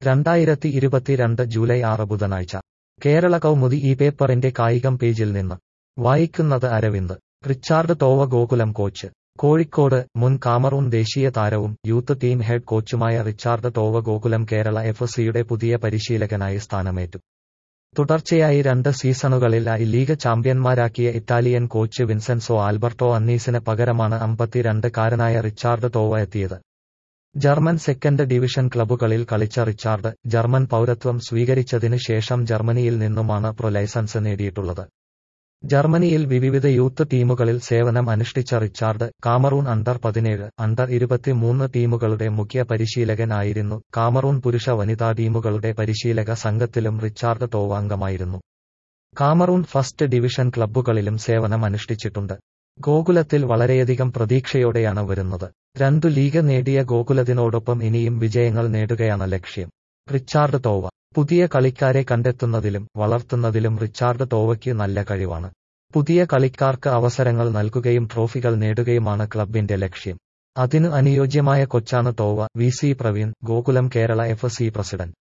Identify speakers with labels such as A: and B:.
A: രണ്ടായിരത്തി ഇരുപത്തിരണ്ട് ജൂലൈ ആറ് ബുധനാഴ്ച കേരള കൗമുദി ഈ പേപ്പറിന്റെ കായികം പേജിൽ നിന്ന് വായിക്കുന്നത് Aravind Richard Towa Gokulam coach Kozhikode മുൻ കാമറൂൺ ദേശീയ താരവും യൂത്ത് ടീം ഹെഡ് കോച്ചുമായ Richard Towa Gokulam Kerala F സിയുടെ പുതിയ പരിശീലകനായി സ്ഥാനമേറ്റു തുടർച്ചയായി രണ്ട് സീസണുകളിൽ ഐ ലീഗ് ചാമ്പ്യന്മാരാക്കിയ ഇറ്റാലിയൻ കോച്ച് വിൻസെൻസോ ആൽബർട്ടോ അന്നീസിന് പകരമാണ് അമ്പത്തിരണ്ട് കാരനായ റിച്ചാർഡ് തോവ എത്തിയത് ജർമ്മൻ സെക്കൻഡ് ഡിവിഷൻ ക്ലബ്ബുകളിൽ കളിച്ച റിച്ചാർഡ് ജർമ്മൻ പൗരത്വം സ്വീകരിച്ചതിന് ശേഷം ജർമ്മനിയിൽ നിന്നുമാണ് പ്രൊ ലൈസൻസ് നേടിയിട്ടുള്ളത് ജർമ്മനിയിൽ വിവിധ യൂത്ത് ടീമുകളിൽ സേവനം അനുഷ്ഠിച്ച റിച്ചാർഡ് കാമറൂൺ അണ്ടർ പതിനേഴ് അണ്ടർ ഇരുപത്തിമൂന്ന് ടീമുകളുടെ മുഖ്യ പരിശീലകൻ ആയിരുന്നു കാമറൂൺ പുരുഷ വനിതാ ടീമുകളുടെ പരിശീലക സംഘത്തിലും റിച്ചാർഡ് തോവ അംഗമായിരുന്നു കാമറൂൺ ഫസ്റ്റ് ഡിവിഷൻ ക്ലബ്ബുകളിലും സേവനം അനുഷ്ഠിച്ചിട്ടുണ്ട് ഗോകുലത്തിൽ വളരെയധികം പ്രതീക്ഷയോടെയാണ് വരുന്നത് രണ്ടു ലീഗ് നേടിയ ഗോകുലത്തിനോടൊപ്പം ഇനിയും വിജയങ്ങൾ നേടുകയാണ് ലക്ഷ്യം റിച്ചാർഡ് തോവ പുതിയ കളിക്കാരെ കണ്ടെത്തുന്നതിലും വളർത്തുന്നതിലും റിച്ചാർഡ് തോവയ്ക്ക് നല്ല കഴിവാണ് പുതിയ കളിക്കാർക്ക് അവസരങ്ങൾ നൽകുകയും ട്രോഫികൾ നേടുകയുമാണ് ക്ലബിന്റെ ലക്ഷ്യം അതിനു അനുയോജ്യമായ കൊച്ചാണ് Towa V C Praveen Gokulam Kerala F C president